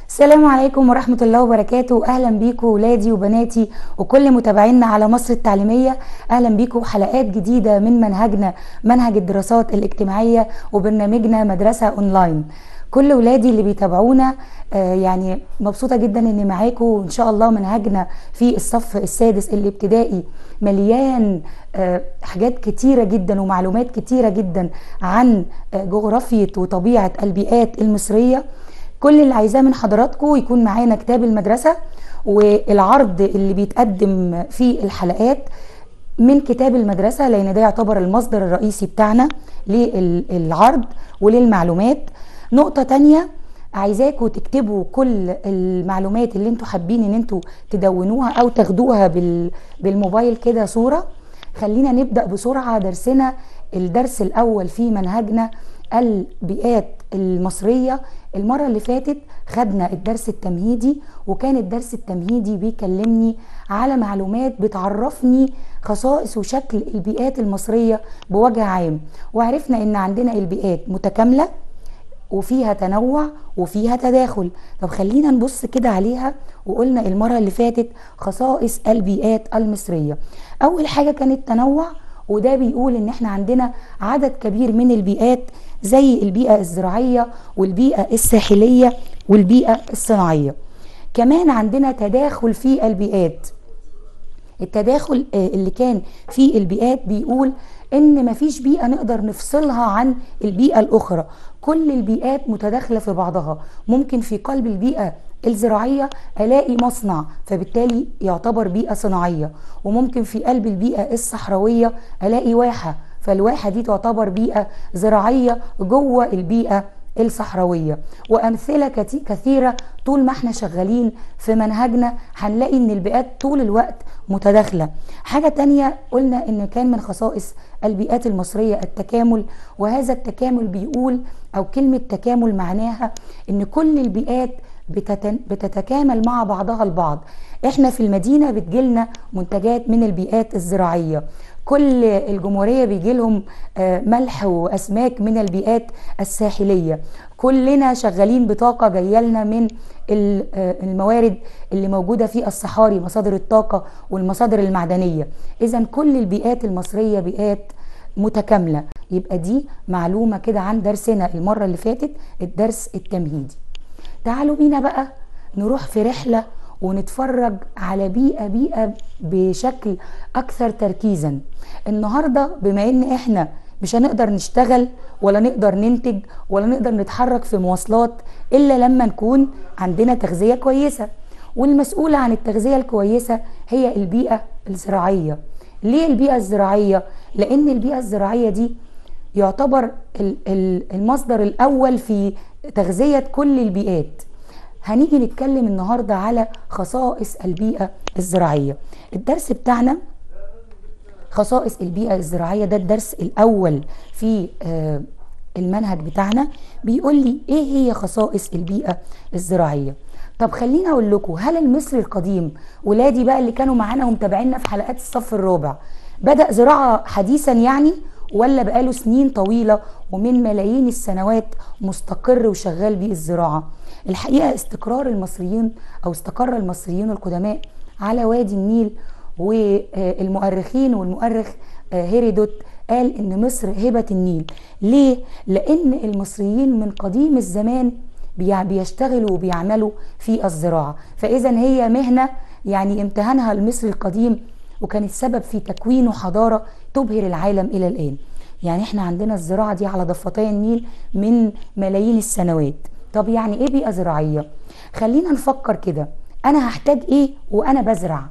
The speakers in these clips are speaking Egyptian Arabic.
السلام عليكم ورحمة الله وبركاته أهلا بيكم ولادي وبناتي وكل متابعينا على مصر التعليمية أهلا بيكم حلقات جديدة من منهجنا منهج الدراسات الاجتماعية وبرنامجنا مدرسة أونلاين كل ولادي اللي بيتابعونا آه يعني مبسوطة جدا اني معاكم وان شاء الله منهجنا في الصف السادس الابتدائي مليان آه حاجات كتيرة جدا ومعلومات كتيرة جدا عن آه جغرافية وطبيعة البيئات المصرية كل اللي عايزاه من حضراتكم يكون معانا كتاب المدرسة والعرض اللي بيتقدم في الحلقات من كتاب المدرسة لأن ده يعتبر المصدر الرئيسي بتاعنا للعرض وللمعلومات نقطة تانية عايزاكم تكتبوا كل المعلومات اللي انتوا حابين ان انتوا تدونوها او تاخدوها بال بالموبايل كده صورة خلينا نبدأ بسرعة درسنا الدرس الأول في منهجنا البيئات المصرية المرة اللي فاتت خدنا الدرس التمهيدي وكان الدرس التمهيدي بيكلمني على معلومات بتعرفني خصائص وشكل البيئات المصرية بوجه عام وعرفنا ان عندنا البيئات متكاملة وفيها تنوع وفيها تداخل طب خلينا نبص كده عليها وقلنا المرة اللي فاتت خصائص البيئات المصرية اول حاجة كانت تنوع وده بيقول ان احنا عندنا عدد كبير من البيئات زي البيئة الزراعية والبيئة الساحلية والبيئة الصناعية كمان عندنا تداخل في البيئات التداخل اللي كان في البيئات بيقول ان مفيش بيئة نقدر نفصلها عن البيئة الاخرى كل البيئات متداخلة في بعضها ممكن في قلب البيئة الزراعية ألاقي مصنع فبالتالي يعتبر بيئة صناعية وممكن في قلب البيئة الصحراوية ألاقي واحة فالواحة دي تعتبر بيئة زراعية جوه البيئة الصحراوية وأمثلة كثيرة طول ما احنا شغالين في منهجنا هنلاقي ان البيئات طول الوقت متداخلة حاجة تانية قلنا ان كان من خصائص البيئات المصرية التكامل وهذا التكامل بيقول او كلمة تكامل معناها ان كل البيئات بتتكامل مع بعضها البعض احنا في المدينة بتجيلنا منتجات من البيئات الزراعية كل الجمهورية بيجي لهم ملح وأسماك من البيئات الساحلية كلنا شغالين بطاقة جاية لنا من الموارد اللي موجودة في الصحاري مصادر الطاقة والمصادر المعدنية إذا كل البيئات المصرية بيئات متكاملة يبقى دي معلومة كده عن درسنا المرة اللي فاتت الدرس التمهيدي تعالوا بينا بقى نروح في رحلة ونتفرج على بيئة بيئة بشكل أكثر تركيزا النهاردة بما إن إحنا مش هنقدر نشتغل ولا نقدر ننتج ولا نقدر نتحرك في مواصلات إلا لما نكون عندنا تغذية كويسة والمسؤولة عن التغذية الكويسة هي البيئة الزراعية ليه البيئة الزراعية؟ لأن البيئة الزراعية دي يعتبر المصدر الأول في تغذية كل البيئات هنيجي نتكلم النهارده على خصائص البيئه الزراعيه الدرس بتاعنا خصائص البيئه الزراعيه ده الدرس الاول في المنهج بتاعنا بيقول لي ايه هي خصائص البيئه الزراعيه طب خليني اقول لكم هل المصري القديم ولادي بقى اللي كانوا معانا ومتابعينا في حلقات الصف الرابع بدا زراعه حديثا يعني ولا بقاله سنين طويله ومن ملايين السنوات مستقر وشغال بيه الزراعه الحقيقه استقرار المصريين او استقر المصريين القدماء على وادي النيل والمؤرخين والمؤرخ هيرودوت قال ان مصر هبه النيل ليه لان المصريين من قديم الزمان بيشتغلوا وبيعملوا في الزراعه فاذا هي مهنه يعني امتهنها المصري القديم وكانت سبب في تكوين حضاره تبهر العالم الى الان يعني احنا عندنا الزراعه دي على ضفتي النيل من ملايين السنوات طب يعني ايه بيئه زراعيه خلينا نفكر كده انا هحتاج ايه وانا بزرع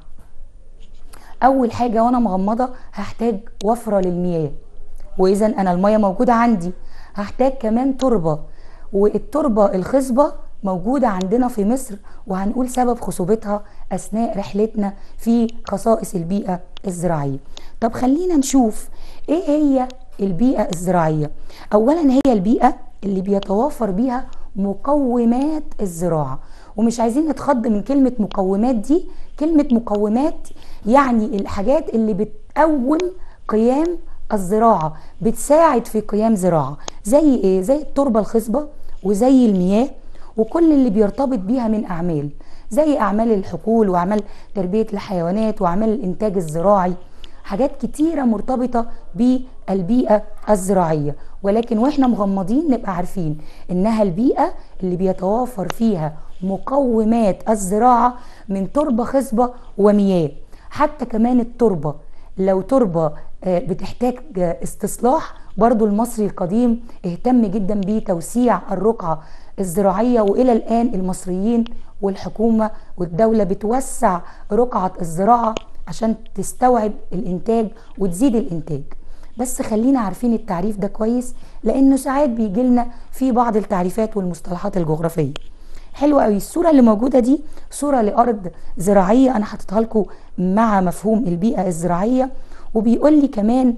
اول حاجه وانا مغمضه هحتاج وفره للمياه واذا انا المياه موجوده عندي هحتاج كمان تربه والتربه الخصبه موجوده عندنا في مصر وهنقول سبب خصوبتها اثناء رحلتنا في خصائص البيئه الزراعيه طب خلينا نشوف ايه هي البيئه الزراعيه اولا هي البيئه اللي بيتوافر بيها مقومات الزراعه ومش عايزين نتخض من كلمه مقومات دي كلمه مقومات يعني الحاجات اللي بتقوم قيام الزراعه بتساعد في قيام زراعه زي ايه زي التربه الخصبه وزي المياه وكل اللي بيرتبط بيها من أعمال زي أعمال الحقول وأعمال تربية الحيوانات وأعمال الإنتاج الزراعي حاجات كتيرة مرتبطة بالبيئة الزراعية ولكن واحنا مغمضين نبقى عارفين انها البيئة اللي بيتوافر فيها مقومات الزراعة من تربة خصبة ومياه حتى كمان التربة لو تربة آه، بتحتاج استصلاح برضو المصري القديم اهتم جدا بتوسيع الرقعة الزراعية وإلى الآن المصريين والحكومة والدولة بتوسع رقعة الزراعة عشان تستوعب الإنتاج وتزيد الإنتاج بس خلينا عارفين التعريف ده كويس لأنه ساعات بيجي لنا في بعض التعريفات والمصطلحات الجغرافية حلوة قوي الصورة اللي موجودة دي صورة لأرض زراعية أنا حطيتها لكم مع مفهوم البيئة الزراعية وبيقول لي كمان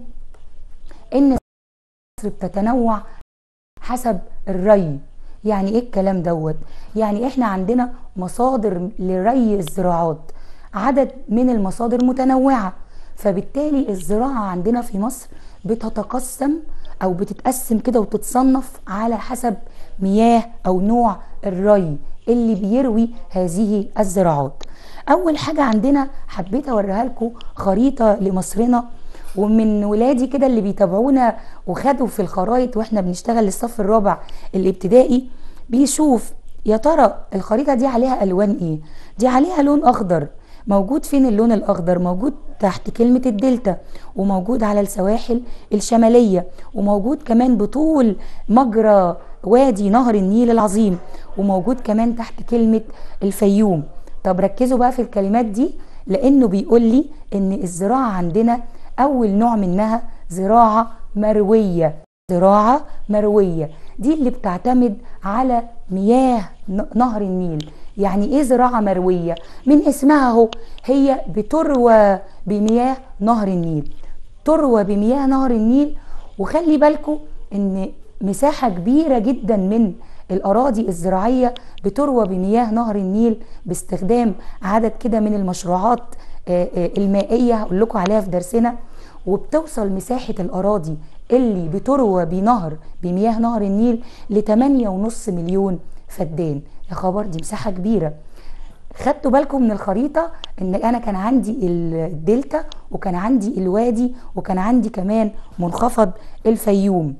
إن مصر بتتنوع حسب الري يعني ايه الكلام دوت يعني احنا عندنا مصادر لري الزراعات عدد من المصادر متنوعة فبالتالي الزراعة عندنا في مصر بتتقسم او بتتقسم كده وتتصنف على حسب مياه او نوع الري اللي بيروي هذه الزراعات اول حاجة عندنا حبيت اوريها لكم خريطة لمصرنا ومن ولادي كده اللي بيتابعونا وخدوا في الخرايط واحنا بنشتغل للصف الرابع الابتدائي بيشوف يا ترى الخريطة دي عليها ألوان إيه؟ دي عليها لون أخضر موجود فين اللون الأخضر؟ موجود تحت كلمة الدلتا وموجود على السواحل الشمالية وموجود كمان بطول مجرى وادي نهر النيل العظيم وموجود كمان تحت كلمة الفيوم طب ركزوا بقى في الكلمات دي لأنه بيقول لي إن الزراعة عندنا أول نوع منها زراعة مروية زراعة مروية دي اللي بتعتمد على مياه نهر النيل يعني ايه زراعة مروية من اسمها اهو هي بتروى بمياه نهر النيل تروى بمياه نهر النيل وخلي بالكم ان مساحة كبيرة جدا من الأراضي الزراعية بتروى بمياه نهر النيل باستخدام عدد كده من المشروعات المائية هقول لكم عليها في درسنا وبتوصل مساحة الأراضي اللي بتروى بنهر بمياه نهر النيل ل 8.5 مليون فدان يا خبر دي مساحة كبيرة خدتوا بالكم من الخريطة ان انا كان عندي الدلتا وكان عندي الوادي وكان عندي كمان منخفض الفيوم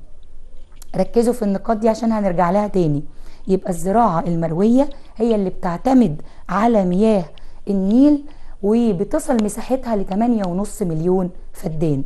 ركزوا في النقاط دي عشان هنرجع لها تاني يبقى الزراعة المروية هي اللي بتعتمد على مياه النيل وبتصل مساحتها ل 8.5 مليون فدان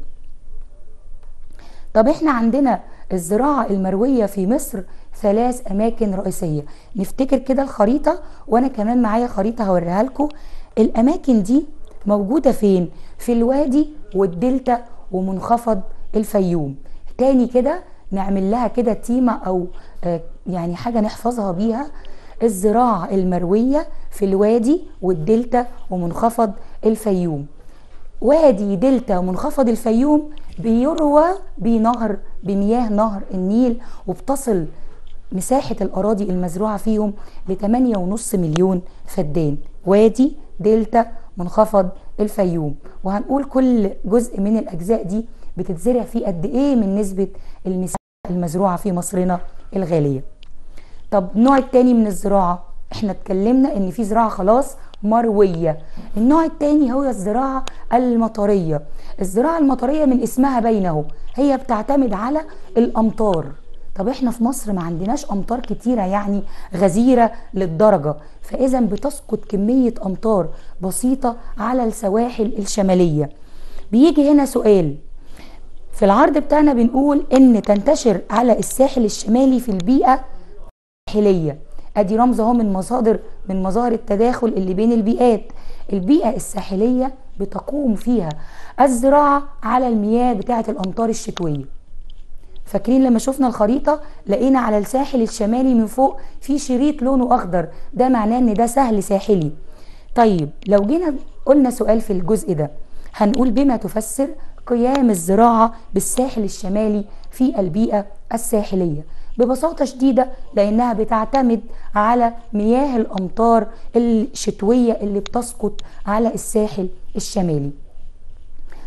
طب احنا عندنا الزراعة المروية في مصر ثلاث أماكن رئيسية نفتكر كده الخريطة وأنا كمان معايا خريطة هوريها لكم الأماكن دي موجودة فين؟ في الوادي والدلتا ومنخفض الفيوم تاني كده نعمل لها كده تيمة أو آه يعني حاجة نحفظها بيها الزراعة المروية في الوادي والدلتا ومنخفض الفيوم وادي دلتا ومنخفض الفيوم بيروى بنهر بمياه نهر النيل وبتصل مساحة الأراضي المزروعة فيهم ل 8.5 مليون فدان وادي دلتا منخفض الفيوم وهنقول كل جزء من الأجزاء دي بتتزرع فيه قد إيه من نسبة المساحة المزروعة في مصرنا الغالية طب النوع التاني من الزراعة احنا اتكلمنا ان في زراعة خلاص مروية النوع التاني هو الزراعة المطرية الزراعة المطرية من اسمها بينه هي بتعتمد على الامطار طب احنا في مصر ما عندناش امطار كتيرة يعني غزيرة للدرجة فاذا بتسقط كمية امطار بسيطة على السواحل الشمالية بيجي هنا سؤال في العرض بتاعنا بنقول ان تنتشر على الساحل الشمالي في البيئة الساحلية ادي رمز اهو من مصادر من مظاهر التداخل اللي بين البيئات البيئة الساحلية بتقوم فيها الزراعة على المياه بتاعة الامطار الشتوية فاكرين لما شفنا الخريطة لقينا على الساحل الشمالي من فوق في شريط لونه اخضر ده معناه ان ده سهل ساحلي طيب لو جينا قلنا سؤال في الجزء ده هنقول بما تفسر قيام الزراعة بالساحل الشمالي في البيئة الساحلية ببساطة شديدة لأنها بتعتمد على مياه الأمطار الشتوية اللي بتسقط على الساحل الشمالي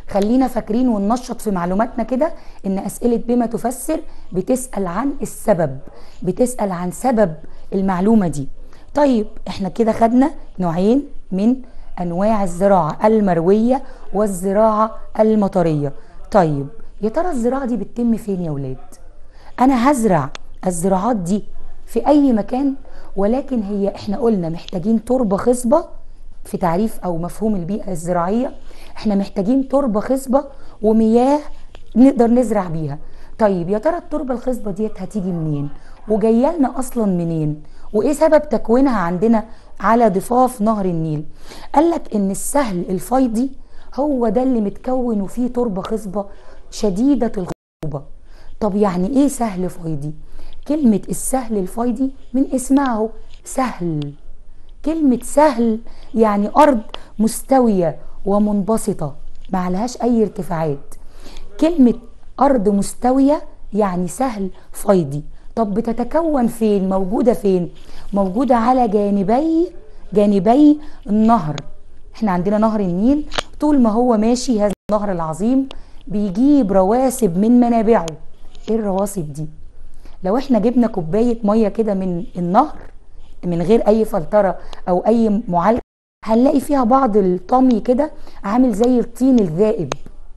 خلينا فاكرين وننشط في معلوماتنا كده ان اسئله بما تفسر بتسال عن السبب بتسال عن سبب المعلومه دي طيب احنا كده خدنا نوعين من انواع الزراعه المرويه والزراعه المطريه طيب يا ترى الزراعه دي بتتم فين يا ولاد انا هزرع الزراعات دي في اي مكان ولكن هي احنا قلنا محتاجين تربه خصبه في تعريف او مفهوم البيئه الزراعيه احنا محتاجين تربه خصبه ومياه نقدر نزرع بيها طيب يا ترى التربه الخصبه ديت هتيجي منين وجايه لنا اصلا منين وايه سبب تكوينها عندنا على ضفاف نهر النيل قال لك ان السهل الفيضي هو ده اللي متكون وفيه تربه خصبه شديده الخصوبه طب يعني ايه سهل فيضي كلمه السهل الفيضي من اسمها اهو سهل كلمة سهل يعني أرض مستوية ومنبسطة ما عليهاش أي ارتفاعات كلمة أرض مستوية يعني سهل فيضي طب بتتكون فين موجودة فين موجودة على جانبي جانبي النهر احنا عندنا نهر النيل طول ما هو ماشي هذا النهر العظيم بيجيب رواسب من منابعه ايه الرواسب دي لو احنا جبنا كوباية مية كده من النهر من غير اي فلتره او اي معالجه هنلاقي فيها بعض الطمي كده عامل زي الطين الذائب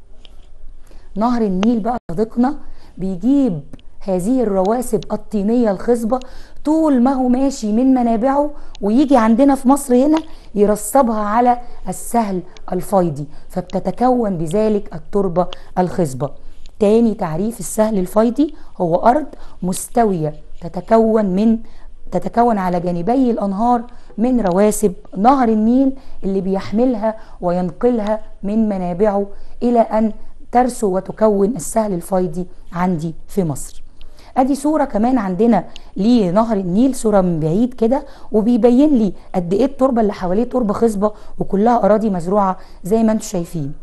نهر النيل بقى صديقنا بيجيب هذه الرواسب الطينيه الخصبه طول ما هو ماشي من منابعه ويجي عندنا في مصر هنا يرصبها على السهل الفيضي فبتتكون بذلك التربه الخصبه تاني تعريف السهل الفيضي هو ارض مستويه تتكون من تتكون على جانبي الانهار من رواسب نهر النيل اللي بيحملها وينقلها من منابعه الى ان ترسو وتكون السهل الفيضي عندي في مصر ادي صوره كمان عندنا لنهر النيل صوره من بعيد كده وبيبين لي قد ايه التربه اللي حواليه تربه خصبه وكلها اراضي مزروعه زي ما انتم شايفين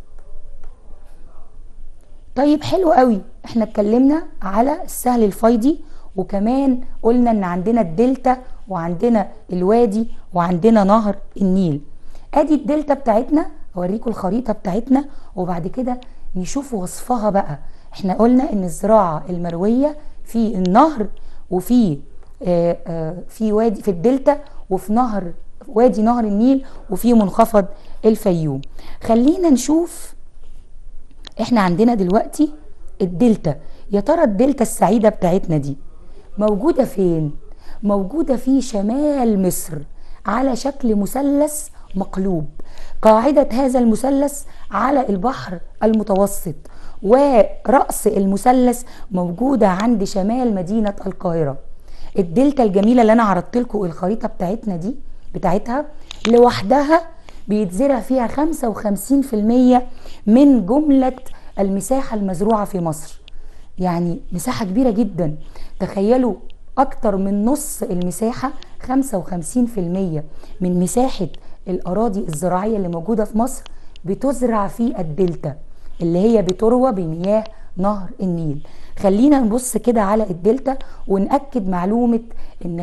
طيب حلو قوي احنا اتكلمنا على السهل الفيضي وكمان قلنا ان عندنا الدلتا وعندنا الوادي وعندنا نهر النيل ادي الدلتا بتاعتنا اوريكم الخريطه بتاعتنا وبعد كده نشوف وصفها بقى احنا قلنا ان الزراعه المرويه في النهر وفي آه آه في وادي في الدلتا وفي نهر وادي نهر النيل وفي منخفض الفيوم خلينا نشوف احنا عندنا دلوقتي الدلتا يا ترى الدلتا السعيده بتاعتنا دي موجودة فين؟ موجودة في شمال مصر على شكل مثلث مقلوب قاعدة هذا المثلث على البحر المتوسط ورأس المثلث موجودة عند شمال مدينة القاهرة الدلتا الجميلة اللي أنا عرضت لكم الخريطة بتاعتنا دي بتاعتها لوحدها بيتزرع فيها 55% من جملة المساحة المزروعة في مصر يعني مساحة كبيرة جدا تخيلوا أكتر من نص المساحة 55% من مساحة الأراضي الزراعية اللي موجودة في مصر بتزرع في الدلتا اللي هي بتروى بمياه نهر النيل خلينا نبص كده على الدلتا ونأكد معلومة ان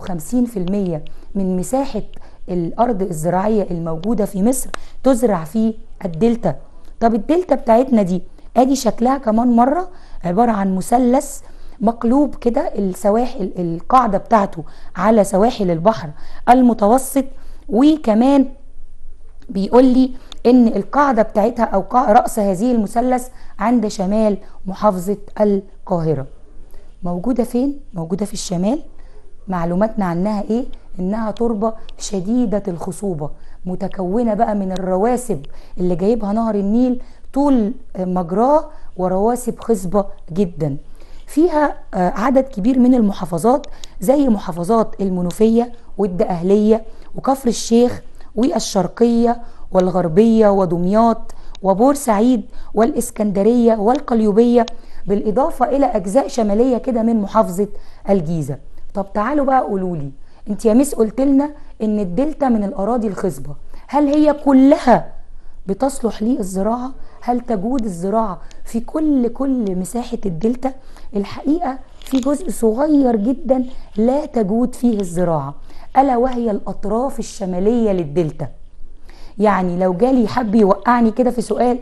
55% من مساحة الأرض الزراعية الموجودة في مصر تزرع في الدلتا طب الدلتا بتاعتنا دي ادي شكلها كمان مرة عبارة عن مثلث مقلوب كده السواحل القاعدة بتاعته على سواحل البحر المتوسط وكمان بيقول لي ان القاعدة بتاعتها او رأس هذه المثلث عند شمال محافظة القاهرة موجودة فين؟ موجودة في الشمال معلوماتنا عنها ايه؟ انها تربة شديدة الخصوبة متكونة بقى من الرواسب اللي جايبها نهر النيل طول مجراه ورواسب خصبة جدا فيها عدد كبير من المحافظات زي محافظات المنوفية والدقهلية وكفر الشيخ والشرقية والغربية ودمياط وبورسعيد والإسكندرية والقليوبية بالإضافة إلى أجزاء شمالية كده من محافظة الجيزة طب تعالوا بقى قولوا لي انت يا مس قلت لنا ان الدلتا من الأراضي الخصبة هل هي كلها بتصلح للزراعة هل تجود الزراعة في كل كل مساحة الدلتا الحقيقة في جزء صغير جدا لا تجود فيه الزراعة ألا وهي الأطراف الشمالية للدلتا يعني لو جالي حب يوقعني كده في سؤال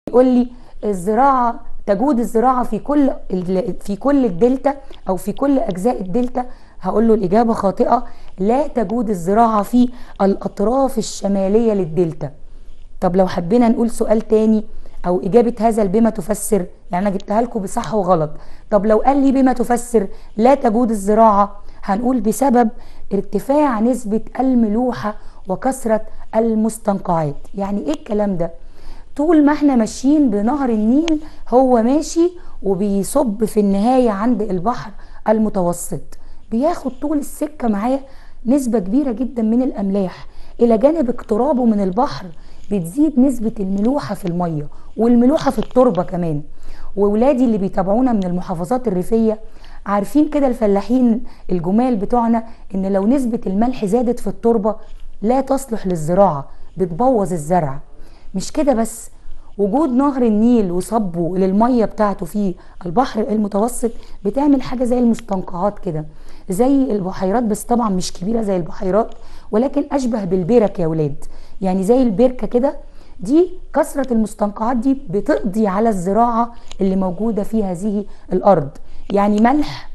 يقول لي الزراعه تجود الزراعه في كل في كل الدلتا او في كل اجزاء الدلتا هقول له الاجابه خاطئه لا تجود الزراعه في الاطراف الشماليه للدلتا طب لو حبينا نقول سؤال تاني او اجابه هذا بما تفسر يعني انا جبتها لكم بصح وغلط طب لو قال لي بما تفسر لا تجود الزراعه هنقول بسبب ارتفاع نسبه الملوحه وكثره المستنقعات يعني ايه الكلام ده طول ما احنا ماشيين بنهر النيل هو ماشي وبيصب في النهايه عند البحر المتوسط بياخد طول السكه معاه نسبه كبيره جدا من الاملاح الى جانب اقترابه من البحر بتزيد نسبة الملوحة في المية والملوحة في التربة كمان وولادي اللي بيتابعونا من المحافظات الريفية عارفين كده الفلاحين الجمال بتوعنا ان لو نسبة الملح زادت في التربة لا تصلح للزراعة بتبوظ الزرع مش كده بس وجود نهر النيل وصبه للميه بتاعته في البحر المتوسط بتعمل حاجه زي المستنقعات كده زي البحيرات بس طبعا مش كبيره زي البحيرات ولكن اشبه بالبرك يا ولاد يعني زي البركه كده دي كثره المستنقعات دي بتقضي على الزراعه اللي موجوده في هذه الارض يعني ملح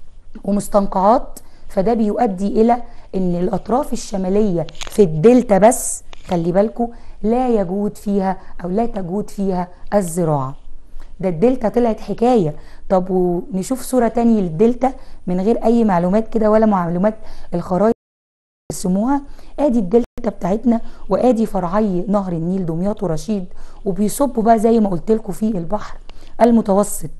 ومستنقعات فده بيؤدي الى ان الاطراف الشماليه في الدلتا بس خلي بالكم لا يجود فيها او لا تجود فيها الزراعه ده الدلتا طلعت حكايه طب ونشوف صوره تانية للدلتا من غير اي معلومات كده ولا معلومات الخرائط رسموها ادي الدلتا بتاعتنا وادي فرعي نهر النيل دمياط ورشيد وبيصبوا بقى زي ما قلت لكم في البحر المتوسط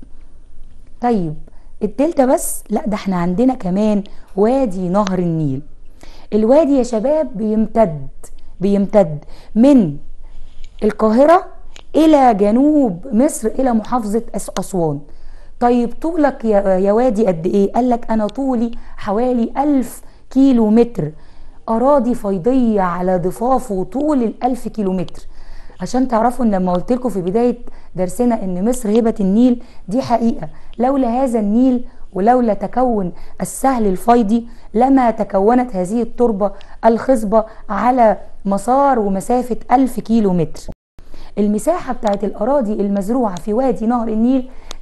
طيب الدلتا بس لا ده احنا عندنا كمان وادي نهر النيل الوادي يا شباب بيمتد بيمتد من القاهرة إلى جنوب مصر إلى محافظة أسوان طيب طولك يا وادي قد إيه؟ قال لك أنا طولي حوالي ألف كيلو متر أراضي فيضية على ضفافه طول الألف كيلو متر عشان تعرفوا ان لما قلت لكم في بدايه درسنا ان مصر هبه النيل دي حقيقه لولا هذا النيل ولولا تكون السهل الفيضي لما تكونت هذه التربه الخصبه على مسار ومسافه ألف كيلو متر المساحة بتاعت الأراضي المزروعة في وادي نهر النيل 28%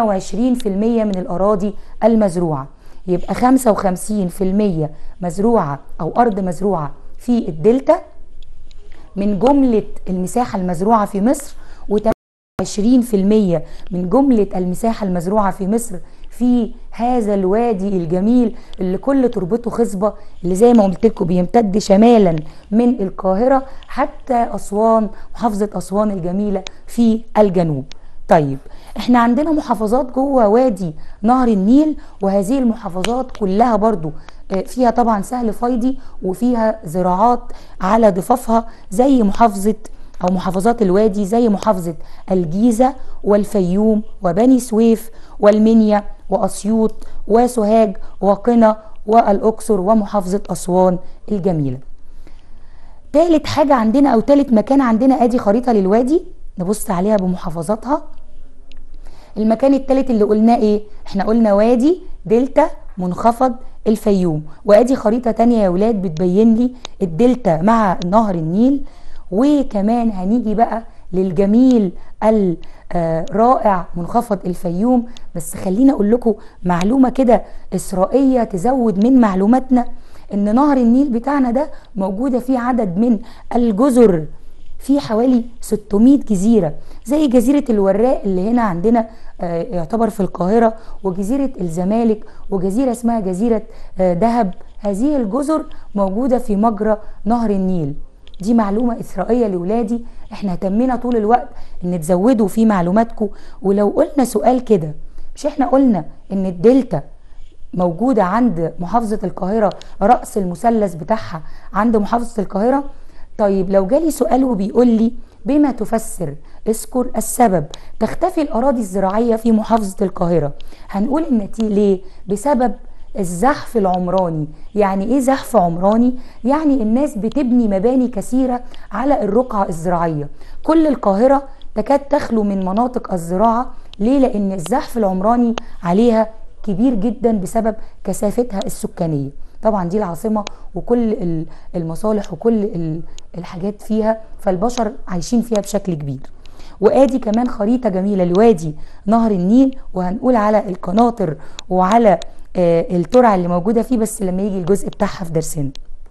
من الأراضي المزروعة يبقى 55% مزروعة أو أرض مزروعة في الدلتا من جملة المساحة المزروعة في مصر و20% من جملة المساحة المزروعة في مصر في هذا الوادي الجميل اللي كل تربته خصبة اللي زي ما قلت لكم بيمتد شمالا من القاهرة حتى أسوان محافظة أسوان الجميلة في الجنوب طيب احنا عندنا محافظات جوه وادي نهر النيل وهذه المحافظات كلها برضو فيها طبعا سهل فيضي وفيها زراعات على ضفافها زي محافظة أو محافظات الوادي زي محافظة الجيزة والفيوم وبني سويف والمنيا وأسيوط وسوهاج وقنا والأقصر ومحافظة أسوان الجميلة تالت حاجة عندنا أو تالت مكان عندنا أدي خريطة للوادي نبص عليها بمحافظاتها المكان التالت اللي قلناه ايه احنا قلنا وادي دلتا منخفض الفيوم وادي خريطة تانية يا ولاد بتبين لي الدلتا مع نهر النيل وكمان هنيجي بقى للجميل الرائع منخفض الفيوم بس خلينا اقول لكم معلومة كده اسرائية تزود من معلوماتنا ان نهر النيل بتاعنا ده موجودة فيه عدد من الجزر في حوالي 600 جزيرة زي جزيرة الوراق اللي هنا عندنا يعتبر في القاهرة وجزيرة الزمالك وجزيرة اسمها جزيرة دهب هذه الجزر موجودة في مجرى نهر النيل دي معلومة إسرائيلية لولادي احنا اهتمينا طول الوقت ان تزودوا في معلوماتكم ولو قلنا سؤال كده مش احنا قلنا ان الدلتا موجودة عند محافظة القاهرة رأس المثلث بتاعها عند محافظة القاهرة طيب لو جالي سؤال وبيقول لي بما تفسر اذكر السبب تختفي الأراضي الزراعية في محافظة القاهرة هنقول النتيجة ليه بسبب الزحف العمراني يعني ايه زحف عمراني يعني الناس بتبني مباني كثيرة على الرقعة الزراعية كل القاهرة تكاد تخلو من مناطق الزراعة ليه لان الزحف العمراني عليها كبير جدا بسبب كثافتها السكانية طبعا دي العاصمة وكل المصالح وكل الحاجات فيها فالبشر عايشين فيها بشكل كبير وادي كمان خريطه جميله لوادي نهر النيل وهنقول على القناطر وعلى آه، الترع اللي موجوده فيه بس لما يجي الجزء بتاعها في درسنا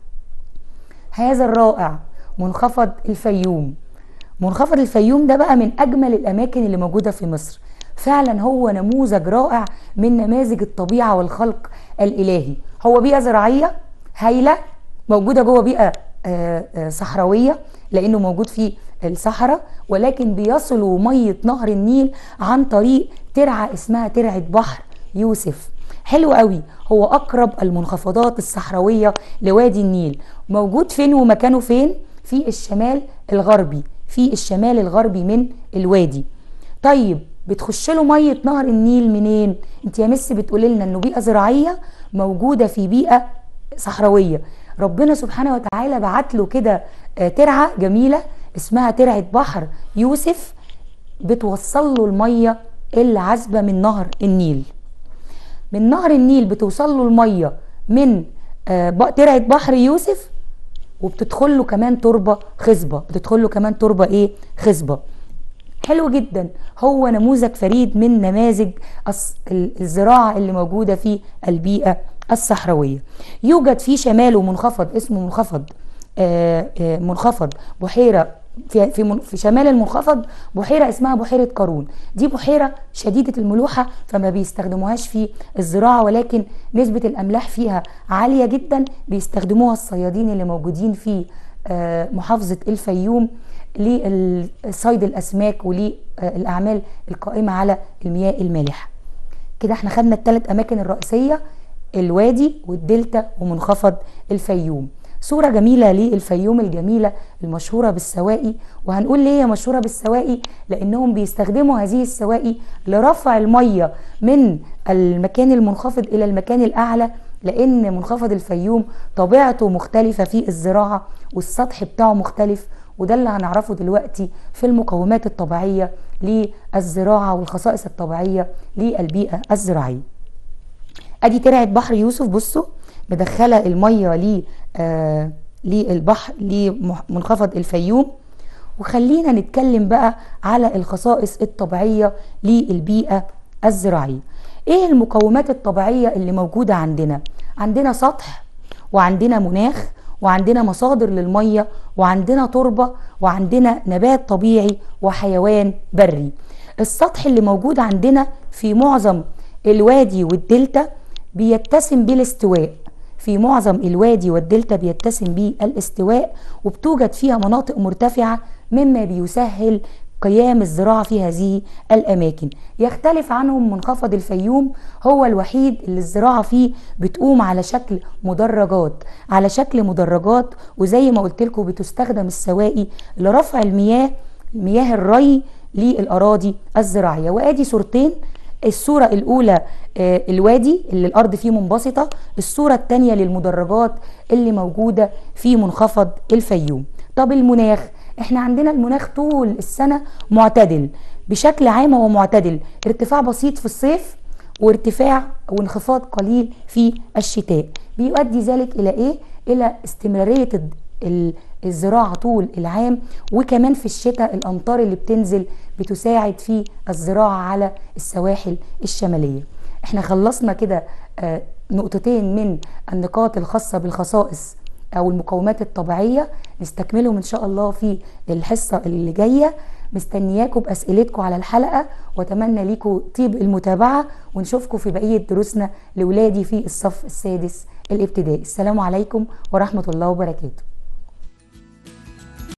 هذا الرائع منخفض الفيوم منخفض الفيوم ده بقى من اجمل الاماكن اللي موجوده في مصر فعلا هو نموذج رائع من نماذج الطبيعه والخلق الالهي هو بيئه زراعيه هايله موجوده جوه بيئه آه، آه، صحراويه لانه موجود في الصحراء ولكن بيصلوا ميه نهر النيل عن طريق ترعه اسمها ترعه بحر يوسف حلو قوي هو اقرب المنخفضات الصحراويه لوادي النيل موجود فين ومكانه فين في الشمال الغربي في الشمال الغربي من الوادي طيب بتخش له ميه نهر النيل منين انت يا مس بتقولي لنا انه بيئه زراعيه موجوده في بيئه صحراويه ربنا سبحانه وتعالى بعت له كده آه، ترعه جميله اسمها ترعه بحر يوسف بتوصل له الميه العذبه من نهر النيل من نهر النيل بتوصل له الميه من آه، ب- ترعه بحر يوسف وبتدخل له كمان تربه خصبه بتدخل له كمان تربه ايه خصبه حلو جدا هو نموذج فريد من نماذج الص- ال- الزراعه اللي موجوده في البيئه الصحراويه يوجد في شماله منخفض اسمه منخفض آه، آه، منخفض بحيره في في من- في شمال المنخفض بحيره اسمها بحيره قارون دي بحيره شديده الملوحه فما بيستخدموهاش في الزراعه ولكن نسبه الاملاح فيها عاليه جدا بيستخدموها الصيادين اللي موجودين في آه، محافظه الفيوم لصيد الاسماك وللاعمال القائمه على المياه المالحه كده احنا خدنا الثلاث اماكن الرئيسيه الوادي والدلتا ومنخفض الفيوم صورة جميلة للفيوم الجميلة المشهورة بالسواقي وهنقول ليه هي مشهورة بالسواقي لأنهم بيستخدموا هذه السواقي لرفع المية من المكان المنخفض إلى المكان الأعلى لأن منخفض الفيوم طبيعته مختلفة في الزراعة والسطح بتاعه مختلف وده اللي هنعرفه دلوقتي في المقومات الطبيعية للزراعة والخصائص الطبيعية للبيئة الزراعية ادي ترعه بحر يوسف بصوا مدخله الميه ل آه للبحر لمنخفض الفيوم وخلينا نتكلم بقى على الخصائص الطبيعيه للبيئه الزراعيه ايه المقومات الطبيعيه اللي موجوده عندنا عندنا سطح وعندنا مناخ وعندنا مصادر للميه وعندنا تربه وعندنا نبات طبيعي وحيوان بري السطح اللي موجود عندنا في معظم الوادي والدلتا بيتسم بالاستواء في معظم الوادي والدلتا بيتسم بالاستواء وبتوجد فيها مناطق مرتفعة مما بيسهل قيام الزراعة في هذه الأماكن يختلف عنهم منخفض الفيوم هو الوحيد اللي الزراعة فيه بتقوم على شكل مدرجات على شكل مدرجات وزي ما قلت لكم بتستخدم السواقي لرفع المياه مياه الري للأراضي الزراعية وادي صورتين الصورة الأولى آه، الوادي اللي الأرض فيه منبسطة الصورة الثانية للمدرجات اللي موجودة في منخفض الفيوم طب المناخ احنا عندنا المناخ طول السنة معتدل بشكل عام هو معتدل ارتفاع بسيط في الصيف وارتفاع وانخفاض قليل في الشتاء بيؤدي ذلك إلى إيه؟ إلى استمرارية الد- ال- الزراعة طول العام وكمان في الشتاء الأمطار اللي بتنزل بتساعد في الزراعة على السواحل الشمالية احنا خلصنا كده آه، نقطتين من النقاط الخاصة بالخصائص أو المقومات الطبيعية نستكملهم إن شاء الله في الحصة اللي جاية مستنياكم بأسئلتكم على الحلقة وأتمنى ليكم طيب المتابعة ونشوفكم في بقية دروسنا لولادي في الصف السادس الابتدائي السلام عليكم ورحمة الله وبركاته